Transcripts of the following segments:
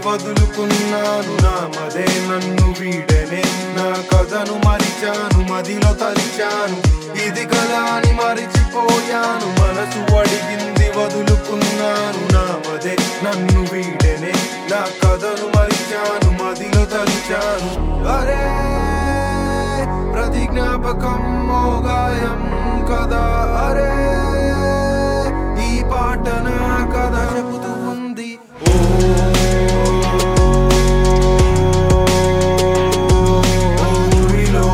వదులుకున్నాను నా మదే నన్ను వీడనే నా కథను మరిచాను మదిలో తలిచాను ఇది కదా అని మరిచిపోయాను మనసు అడిగింది వదులుకున్నాను నా మదే నన్ను వీడనే నా కథను మరిచాను మదిలో తలిచాను అరే ప్రతి జ్ఞాపకం మోగాయం కదా అరే ఈ పాట నా కథ చెబుతూ ఉంది ఓ ఊరిలో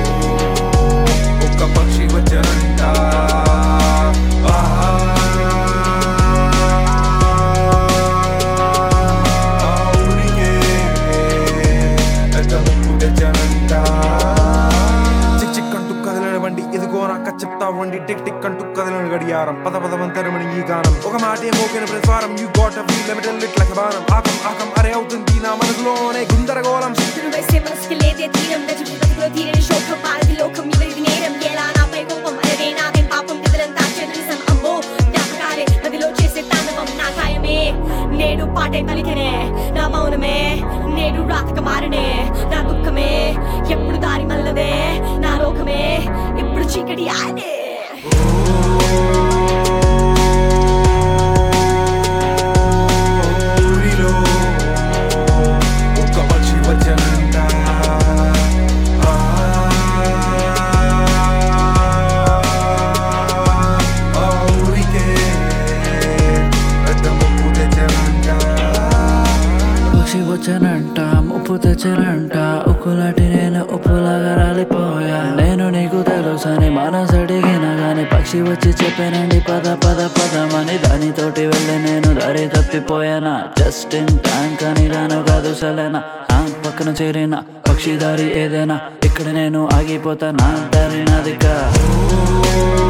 ఒక పక్షి వచ్చనంట ఆ ఊరికే పెద్ద ముప్పు తెచ్చనంట చిక్ చిక్ అంటూ కదలని బండి ఇదిగో నాక చెప్తా వండి టిక్ టిక్ అంటూ కదలని గడియారం పద పదవంతరమని ఈ గానం ఒక మాటే మోకిన ప్రతివారం you got a feel limited lit like బాణం ఆకం ఆకం అరే అవుతుంది నా మనసులోనే గుందరగోళం నువ్వు వేసే మనసుకి లేదే తీరం నచ్చుకుంటూ తీరని శోకం పారది లోకం ఎవరిది నేరం ఎలా నాపై కోపం అరే నాదేం పాపం కదలంతా చరిసం అమ్మో జ్ఞాపకాలే నదిలో చేసే తాండవం నా కాయమే నేడు పాటే పలికనే నా మౌనమే నేడు రాతక మారనే నా దుఃఖమే ఎప్పుడు దారి మల్లదే నా లోకమే ఇప్పుడు చీకటి ఆడే ఊరిలో ఒక పక్షి వచ్చనంట ఆ, ఆ ఊరికే పెద్ద ముప్పు తెచ్చనంట పక్షి వచ్చానంట ముప్పు తెచ్చానంట ఉక్కులాంటి నేను ఉప్పులాగా రాలిపోయా నేను నీకు తెలుసని మనసు అడిగిన గాని పక్షి వచ్చి చెప్పానండి పద పద పదమని దానితోటి వెళ్ళి నేను దారి తప్పిపోయానా జస్ట్ ఇన్ టైం కానీ రాను కాదు సలేనా ఆ పక్కన చేరిన పక్షి దారి ఏదైనా ఇక్కడ నేను ఆగిపోతా నా దారి నాదిగా ఓ